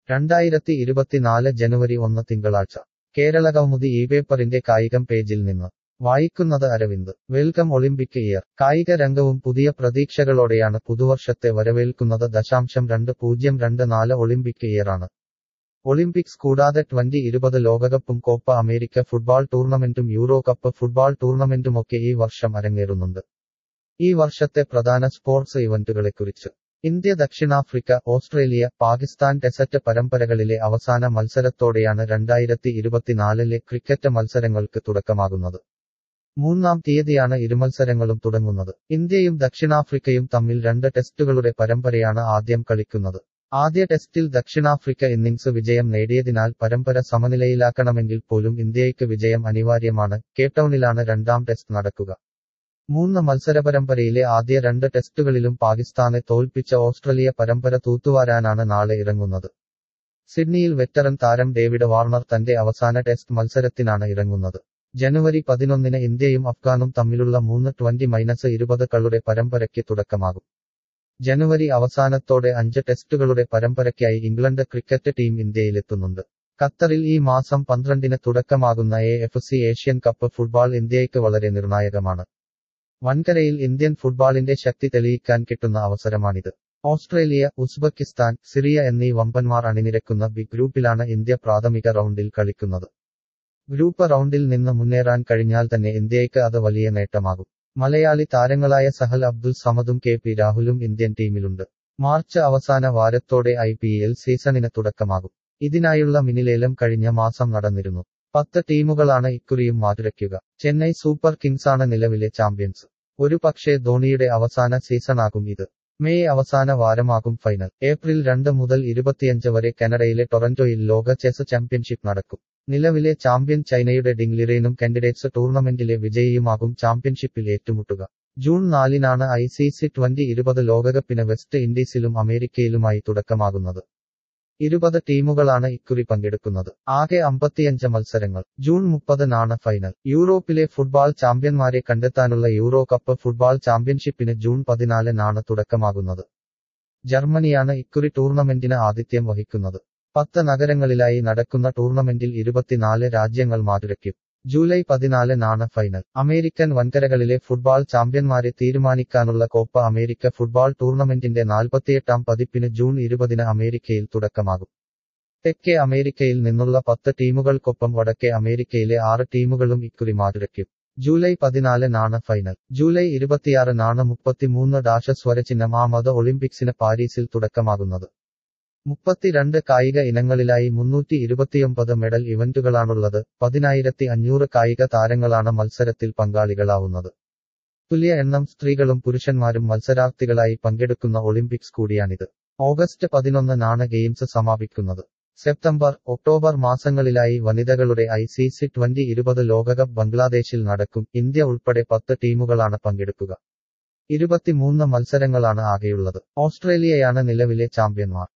രണ്ടായിരത്തി ഇരുപത്തിനാല് ജനുവരി ഒന്ന് തിങ്കളാഴ്ച കേരളകൗമുദി ഈ പേപ്പറിന്റെ കായികം പേജിൽ നിന്ന് വായിക്കുന്നത് അരവിന്ദ് വെൽക്കം ഒളിമ്പിക് ഇയർ കായിക രംഗവും പുതിയ പ്രതീക്ഷകളോടെയാണ് പുതുവർഷത്തെ വരവേൽക്കുന്നത് ദശാംശം രണ്ട് പൂജ്യം രണ്ട് നാല് ഒളിമ്പിക് ഇയറാണ് ഒളിമ്പിക്സ് കൂടാതെ ട്വന്റി ഇരുപത് ലോകകപ്പും കോപ്പ അമേരിക്ക ഫുട്ബോൾ ടൂർണമെന്റും യൂറോ കപ്പ് ഫുട്ബോൾ ടൂർണമെന്റുമൊക്കെ ഈ വർഷം അരങ്ങേറുന്നുണ്ട് ഈ വർഷത്തെ പ്രധാന സ്പോർട്സ് ഇവന്റുകളെക്കുറിച്ച് ഇന്ത്യ ദക്ഷിണാഫ്രിക്ക ഓസ്ട്രേലിയ പാകിസ്ഥാൻ ടെസറ്റ് പരമ്പരകളിലെ അവസാന മത്സരത്തോടെയാണ് രണ്ടായിരത്തി ഇരുപത്തിനാലിലെ ക്രിക്കറ്റ് മത്സരങ്ങൾക്ക് തുടക്കമാകുന്നത് മൂന്നാം തീയതിയാണ് ഇരുമത്സരങ്ങളും തുടങ്ങുന്നത് ഇന്ത്യയും ദക്ഷിണാഫ്രിക്കയും തമ്മിൽ രണ്ട് ടെസ്റ്റുകളുടെ പരമ്പരയാണ് ആദ്യം കളിക്കുന്നത് ആദ്യ ടെസ്റ്റിൽ ദക്ഷിണാഫ്രിക്ക ഇന്നിംഗ്സ് വിജയം നേടിയതിനാൽ പരമ്പര സമനിലയിലാക്കണമെങ്കിൽ പോലും ഇന്ത്യയ്ക്ക് വിജയം അനിവാര്യമാണ് കേപ്ടൌണിലാണ് രണ്ടാം ടെസ്റ്റ് നടക്കുക മൂന്ന് മത്സരപരമ്പരയിലെ ആദ്യ രണ്ട് ടെസ്റ്റുകളിലും പാകിസ്ഥാനെ തോൽപ്പിച്ച ഓസ്ട്രേലിയ പരമ്പര തൂത്തുവാരാനാണ് നാളെ ഇറങ്ങുന്നത് സിഡ്നിയിൽ വെറ്ററൻ താരം ഡേവിഡ് വാർണർ തന്റെ അവസാന ടെസ്റ്റ് മത്സരത്തിനാണ് ഇറങ്ങുന്നത് ജനുവരി പതിനൊന്നിന് ഇന്ത്യയും അഫ്ഗാനും തമ്മിലുള്ള മൂന്ന് ട്വന്റി മൈനസ് ഇരുപത് കളുടെ പരമ്പരയ്ക്ക് തുടക്കമാകും ജനുവരി അവസാനത്തോടെ അഞ്ച് ടെസ്റ്റുകളുടെ പരമ്പരയ്ക്കായി ഇംഗ്ലണ്ട് ക്രിക്കറ്റ് ടീം ഇന്ത്യയിലെത്തുന്നുണ്ട് ഖത്തറിൽ ഈ മാസം പന്ത്രണ്ടിന് തുടക്കമാകുന്ന A F C Asian cup football ഇന്ത്യയ്ക്ക് വളരെ നിർണായകമാണ് വൻകരയിൽ ഇന്ത്യൻ ഫുട്ബോളിന്റെ ശക്തി തെളിയിക്കാൻ കിട്ടുന്ന അവസരമാണിത് ഓസ്ട്രേലിയ ഉസ്ബെക്കിസ്ഥാൻ സിറിയ എന്നീ വമ്പന്മാർ അണിനിരക്കുന്ന ബി ഗ്രൂപ്പിലാണ് ഇന്ത്യ പ്രാഥമിക റൗണ്ടിൽ കളിക്കുന്നത് ഗ്രൂപ്പ് റൗണ്ടിൽ നിന്ന് മുന്നേറാൻ കഴിഞ്ഞാൽ തന്നെ ഇന്ത്യയ്ക്ക് അത് വലിയ നേട്ടമാകും മലയാളി താരങ്ങളായ സഹൽ അബ്ദുൽ സമദും കെ പി രാഹുലും ഇന്ത്യൻ ടീമിലുണ്ട് മാർച്ച് അവസാന വാരത്തോടെ ഐ പി എൽ സീസണിന് തുടക്കമാകും ഇതിനായുള്ള മിനിലേലം കഴിഞ്ഞ മാസം നടന്നിരുന്നു പത്ത് ടീമുകളാണ് ഇക്കുറിയും മാറ്റുരയ്ക്കുക ചെന്നൈ സൂപ്പർ കിങ്സാണ് നിലവിലെ ചാമ്പ്യൻസ് ഒരു പക്ഷേ ധോണിയുടെ അവസാന സീസണാകും ഇത് മെയ് അവസാന വാരമാകും ഫൈനൽ ഏപ്രിൽ രണ്ട് മുതൽ ഇരുപത്തിയഞ്ച് വരെ കാനഡയിലെ ടൊറന്റോയിൽ ലോക ചെസ് ചാമ്പ്യൻഷിപ്പ് നടക്കും നിലവിലെ ചാമ്പ്യൻ ചൈനയുടെ ഡിംഗ്ലിറേനും കാൻഡിഡേറ്റ്സ് ടൂർണമെന്റിലെ വിജയിയുമാകും ചാമ്പ്യൻഷിപ്പിൽ ഏറ്റുമുട്ടുക ജൂൺ നാലിനാണ് ഐ സി സി ട്വന്റി ഇരുപത് ലോകകപ്പിന് വെസ്റ്റ് ഇൻഡീസിലും അമേരിക്കയിലുമായി തുടക്കമാകുന്നത് ഇരുപത് ടീമുകളാണ് ഇക്കുറി പങ്കെടുക്കുന്നത് ആകെ അമ്പത്തിയഞ്ച് മത്സരങ്ങൾ ജൂൺ മുപ്പതിനാണ് ഫൈനൽ യൂറോപ്പിലെ ഫുട്ബോൾ ചാമ്പ്യന്മാരെ കണ്ടെത്താനുള്ള യൂറോ കപ്പ് ഫുട്ബോൾ ചാമ്പ്യൻഷിപ്പിന് ജൂൺ പതിനാലിനാണ് തുടക്കമാകുന്നത് ജർമ്മനിയാണ് ഇക്കുറി ടൂർണമെന്റിന് ആതിഥ്യം വഹിക്കുന്നത് പത്ത് നഗരങ്ങളിലായി നടക്കുന്ന ടൂർണമെന്റിൽ ഇരുപത്തിനാല് രാജ്യങ്ങൾ മാറ്റുരയ്ക്കും ജൂലൈ പതിനാലിനാണ് ഫൈനൽ അമേരിക്കൻ വൻകരകളിലെ ഫുട്ബോൾ ചാമ്പ്യന്മാരെ തീരുമാനിക്കാനുള്ള കോപ്പ അമേരിക്ക ഫുട്ബോൾ ടൂർണമെന്റിന്റെ നാൽപ്പത്തിയെട്ടാം പതിപ്പിന് ജൂൺ ഇരുപതിന് അമേരിക്കയിൽ തുടക്കമാകും തെക്കേ അമേരിക്കയിൽ നിന്നുള്ള പത്ത് ടീമുകൾക്കൊപ്പം വടക്കേ അമേരിക്കയിലെ ആറ് ടീമുകളും ഇക്കുറി മാറ്റുരയ്ക്കും ജൂലൈ പതിനാലിനാണ് ഫൈനൽ ജൂലൈ ഇരുപത്തിയാറിനാണ് മുപ്പത്തിമൂന്ന് ഡാഷ സ്വരചിഹ്നം ആ മത ഒളിമ്പിക്സിന് പാരീസിൽ തുടക്കമാകുന്നത് മുപ്പത്തിരണ്ട് കായിക ഇനങ്ങളിലായി മുന്നൂറ്റി ഇരുപത്തിയൊമ്പത് മെഡൽ ഇവന്റുകളാണുള്ളത് പതിനായിരത്തി അഞ്ഞൂറ് കായിക താരങ്ങളാണ് മത്സരത്തിൽ പങ്കാളികളാവുന്നത് തുല്യ എണ്ണം സ്ത്രീകളും പുരുഷന്മാരും മത്സരാർത്ഥികളായി പങ്കെടുക്കുന്ന ഒളിമ്പിക്സ് കൂടിയാണിത് ഓഗസ്റ്റ് പതിനൊന്നിനാണ് ഗെയിംസ് സമാപിക്കുന്നത് സെപ്റ്റംബർ ഒക്ടോബർ മാസങ്ങളിലായി വനിതകളുടെ ഐ സി സി ട്വന്റി ഇരുപത് ലോകകപ്പ് ബംഗ്ലാദേശിൽ നടക്കും ഇന്ത്യ ഉൾപ്പെടെ പത്ത് ടീമുകളാണ് പങ്കെടുക്കുക ഇരുപത്തിമൂന്ന് മത്സരങ്ങളാണ് ആകെയുള്ളത് ഓസ്ട്രേലിയയാണ് നിലവിലെ ചാമ്പ്യന്മാർ